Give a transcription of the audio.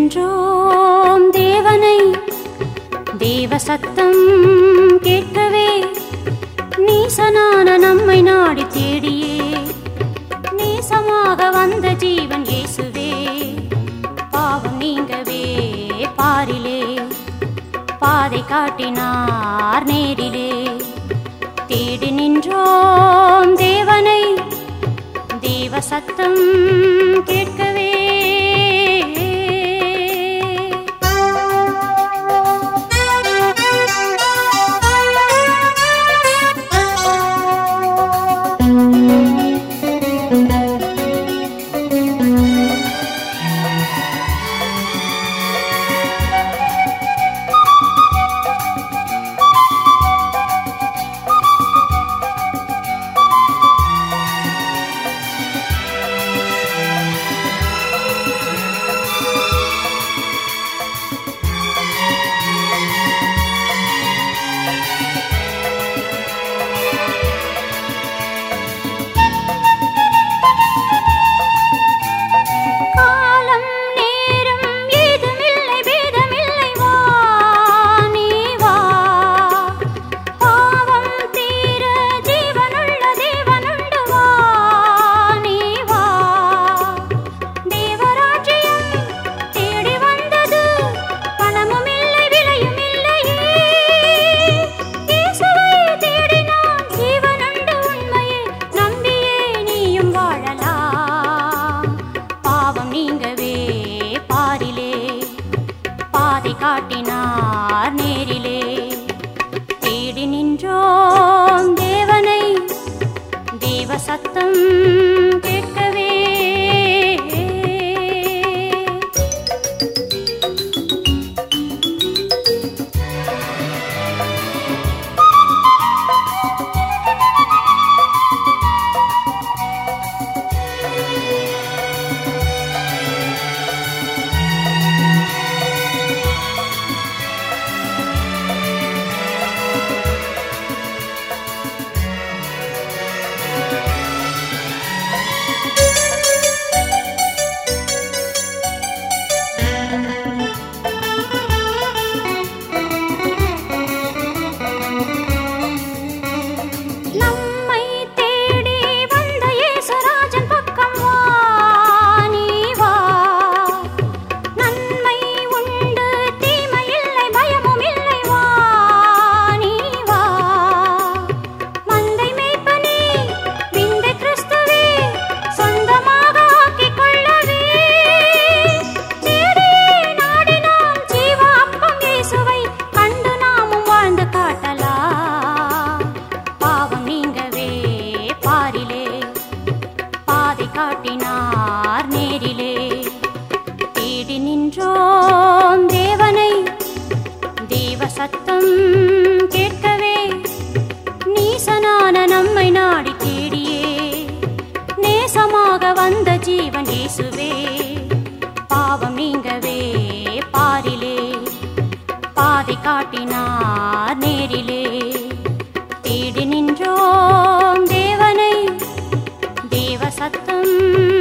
நின்றோம் தேவனை தேவ சத்தம் கேட்கவே நீசனான நம்மை நாடி தேடியே நேசமாக வந்த ஜீவன் இயேசுவே பாவம் நீங்கவே பாரிலே பாதை காட்டினார் நேரிலே தேடி நின்றோம் தேவனை தேவ சத்தம் கேட்கவே காலம் நேரம் ஏதுமில்லை பேதமில்லை வா நீ வா பாவம் தீர ஜீவனுள்ள தேவனுண்டு வா நீ வா தேவராஜ்யம் தேடி வந்தது பணமும் இல்லை விலையும் இல்லையே இயேசுவை தேடினான் ஜீவனுண்டு உண்மையே நம்பியே நீயும் வாழலாம் பாவம் நீங்கவே பாரிலே பாதை காட்டினார் நேரிலே தேடி நின்றோம் தேவனை தேவ சத்தம் கேட்கவே நம்மை தேடி வந்த இயேசுராஜன் பக்கம் வா நீ வா நன்மை உண்டு தீமை இல்லை பயமும் இல்லை வா நீ வா மந்தை மேய்ப்பனே விந்தை கிறிஸ்துவே சொந்தமாக ஆக்கிக் கொள்ளவே தேடியே நாடினாம் ஜீவ அப்பம் இயேசுவை கண்டு நாமும் வாழ்ந்து காட்டலாம் பாவம் நீங்கவே பாரிலே பாதை காட்டினார் நேரிலே தேடி நின்றோம் தேவனை தேவ சத்தம் கேட்கவே நீசனான நம்மை நாடி தேடியே நேசமாக வந்த ஜீவன் இயேசுவே பாவம் நீங்கவே பாரிலே பாதை காட்டினார் நேரிலே தேடி நின்றோம் தேவனை தேவ சத்தம்